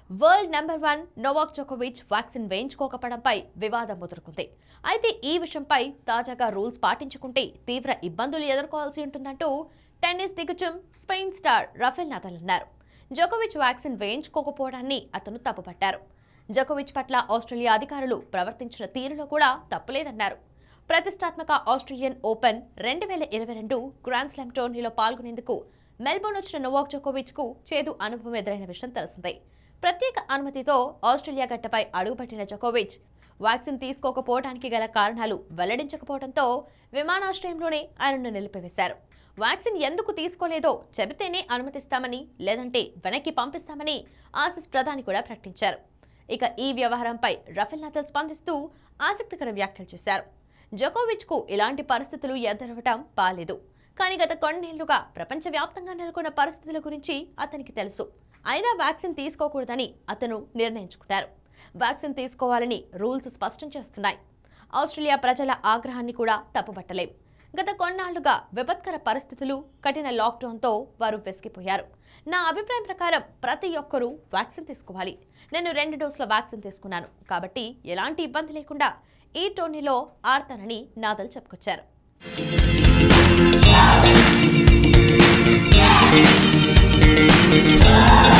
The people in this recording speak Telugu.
వరల్డ్ నెంబర్ వన్ నోవాక్ జోకోవిచ్ వ్యాక్సిన్ వేయించుకోకపోవడంపై వివాదం ముదురుకుంది అయితే ఈ విషయంపై తాజాగా రూల్స్ పాటించుకుంటే తీవ్ర ఇబ్బందులు ఎదుర్కోవాల్సి ఉంటుందంటూ టెన్నిస్ దిగ్గజం స్పెయిన్ స్టార్ రఫెల్ నదల్ అన్నారు జోకోవిచ్ వ్యాక్సిన్ వేయించుకోకపోవడాన్ని అతను తప్పుపట్టారు జోకోవిచ్ పట్ల ఆస్ట్రేలియా అధికారులు ప్రవర్తించిన తీరులో కూడా తప్పులేదన్నారు ప్రతిష్టాత్మక ఆస్ట్రేలియన్ ఓపెన్ రెండు వేల ఇరవై రెండు గ్రాండ్ స్లామ్ టోర్నీలో పాల్గొనేందుకు మెల్బోర్న్ వచ్చిన నోవాక్ జోకోవిచ్ కు చేదు అనుభవం ఎదురైన విషయం తెలిసిందే ప్రత్యేక అనుమతితో ఆస్ట్రేలియా గడ్డపై అడుగుపెట్టిన జోకోవిచ్ వ్యాక్సిన్ తీసుకోకపోవడానికి గల కారణాలు వెల్లడించకపోవడంతో విమానాశ్రయంలోనే ఆయనను నిలిపివేశారు వ్యాక్సిన్ ఎందుకు తీసుకోలేదో చెబితేనే అనుమతిస్తామని లేదంటే వెనక్కి పంపిస్తామని ఆసిస్ ప్రధాని కూడా ప్రకటించారు ఇక ఈ వ్యవహారంపై రఫెల్ నదల్ స్పందిస్తూ ఆసక్తికర వ్యాఖ్యలు చేశారు జోకోవిచ్ కు ఇలాంటి పరిస్థితులు ఎదురవటం బాలేదు కానీ గత కొన్నేళ్లుగా ప్రపంచవ్యాప్తంగా నెలకొన్న పరిస్థితుల గురించి అతనికి తెలుసు అయినా వ్యాక్సిన్ తీసుకోకూడదని అతను నిర్ణయించుకున్నారు వ్యాక్సిన్ తీసుకోవాలని రూల్స్ స్పష్టం చేస్తున్నాయి ఆస్ట్రేలియా ప్రజల ఆగ్రహాన్ని కూడా తప్పుపట్టలేం గత కొన్నాళ్లుగా విపత్కర పరిస్థితులు కఠిన లాక్డౌన్తో వారు వెసిగిపోయారు నా అభిప్రాయం ప్రకారం ప్రతి ఒక్కరూ వ్యాక్సిన్ తీసుకోవాలి నేను రెండు డోసుల వ్యాక్సిన్ తీసుకున్నాను కాబట్టి ఎలాంటి ఇబ్బంది లేకుండా ఈ టోర్నీలో ఆడతానని నాదల్ చెప్పుకొచ్చారు Thank